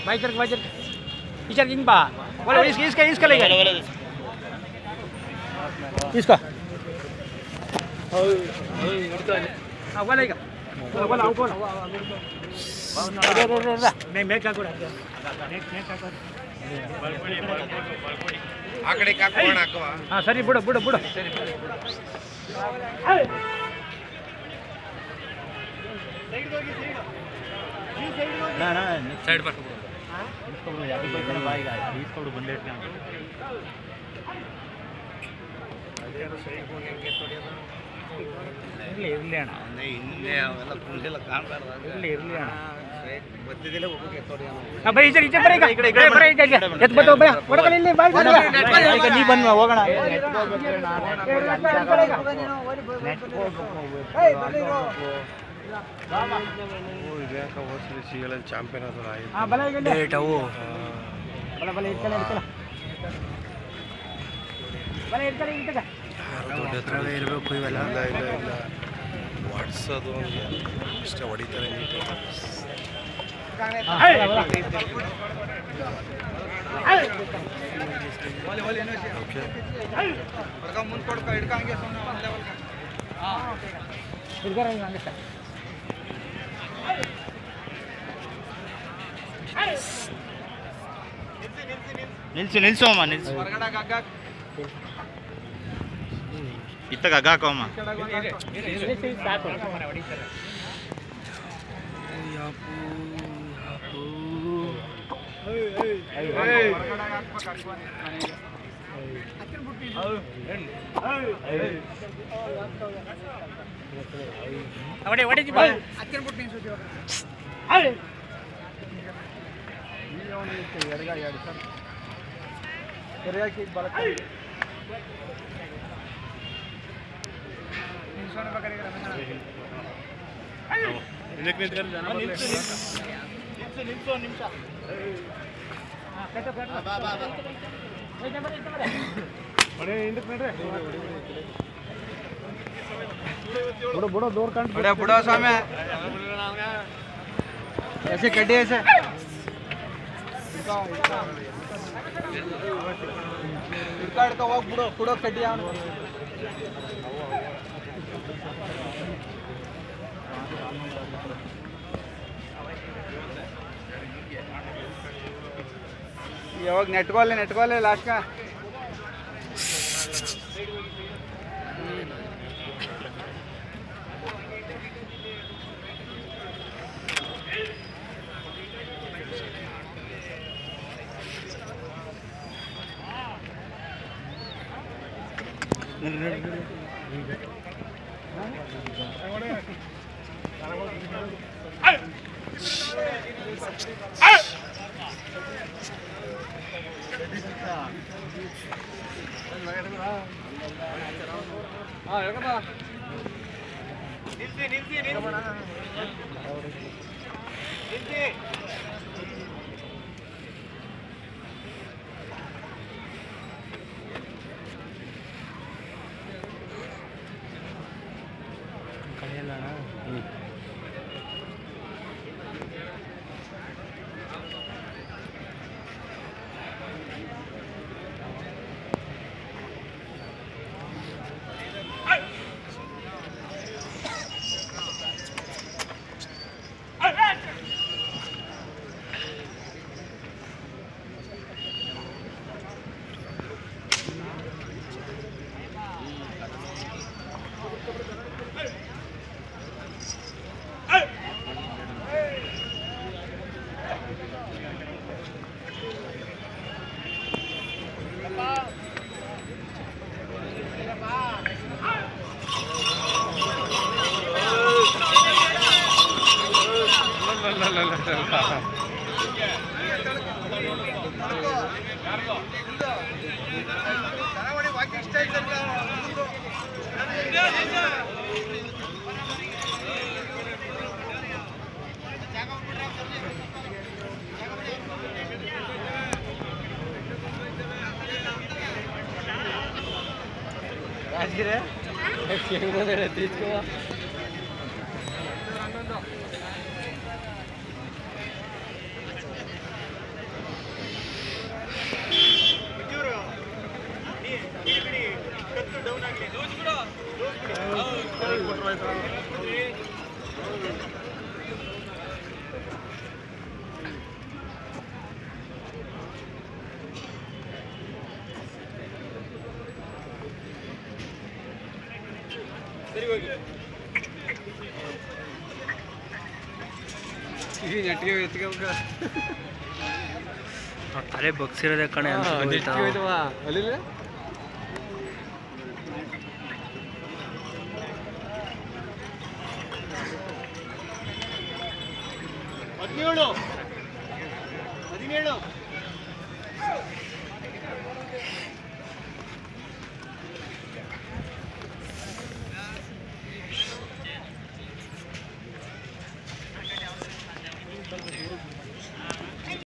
Bye చరక్ బాయ్ చరక్ ఇచ్చర్ ఇంక బా వాళ్ళ ఇసుక ఇసుక ఇసుక లేక తీసుకో వాళ్ళ ఇక వాళ్ళ అవుకోవాలి మేము మేక కూడా మేక కూడా ಆ ಕಡೆ ಹಾಕೋಣ ಹಾಕುವ ಹಾಂ ಸರಿ ಬಿಡು ಬಿಡು ಬಿಡು ಸೈಡ್ ಬರ್ಕೊ ಇರಲಿ ಇರಲಿ ಅಣ್ಣ ಇನ್ನೇ ಅವೆಲ್ಲ ಕುಂಡಿಲ್ಲ ಕಾಣ್ಬಾರ್ದು ಇರಲಿ ಇರಲಿ ಅಣ್ಣ ಗೊತ್ತಿದ್ದಿಲ್ಲ ಒಬ್ಬಗೆ ಎತ್ತೋಡಿ ಆ, ಬರೀ ಈಚೆ ಈಚೆ ಬರೀ ಈಗ. ಬರೀ, ಬರೀ ಈಗ, ಈಗ. ಎತ್ತು ಬರ್ತಾವ, ಬರೀ. ಹೊರಗಡೆ ಇಲ್ಲಿ, ಬಾ, ಬಾ, ಬಾ. ಈಗ ನೀ ಬನ್ನಿ ಹೋಗೋಣ ಚಾಂಪಿಯನ್ ಅದು ಹಾ, ಬಲ ಈಗ ಇಲ್ಲಿ. ಅವು ಬಲ ಬಲ ಇಟ್ಕೊಳ್ಳಿ ಇಟ್ಕೊಳ್ಳಿ ಬಲ ಇಟ್ಕೊಳ್ಳಿ ಇಟ್ಕೊಳ್ಳಿ ದೊಡ್ಡ ಹತ್ರವೇ ಇರಬೇಕು ಇವೆಲ್ಲ ಇಲ್ಲ ಇಲ್ಲ ಇಲ್ಲ ವಾಟ್ಸದು ಇಷ್ಟ ಹೊಡಿತಾರೆ ನೀಟಾಗಿ ಓಕೆ ಹುಡುಗರ ಹಂಗೆ ಸರ್ ನಿಲ್ಸು ನಿಲ್ಸು ಅಮ್ಮ ನಿಲ್ಸು ಇತ್ತಗ ಹಗ್ಗ ಹಾಕೋಮ್ಮ ಸಾಕು ಹೊಡಿ ಹೊಡಿ ಬಾ ಬಿಡು ಬಿಡು ದೂರ ಕಂಡು बड़ा बुढ़ा सामे ऐसे कड्डी ऐसे ಇಡ್ಕ ಹೋಗಿ ಬಿಡು ಬಿಡೋ ಕಡ್ಡಿ ಅವನು ಯಾವಾಗ ನೆಟ್ಕೋಲೆ ನೆಟ್ಕೋಲೆ ಲಾಸ್ಟ್ಗ ತಲೆ ಬಗ್ಸಿರೋದೇ ಕಣೆ ಅಂತ ಹದಿನೇಳು ಹದಿನೇಳು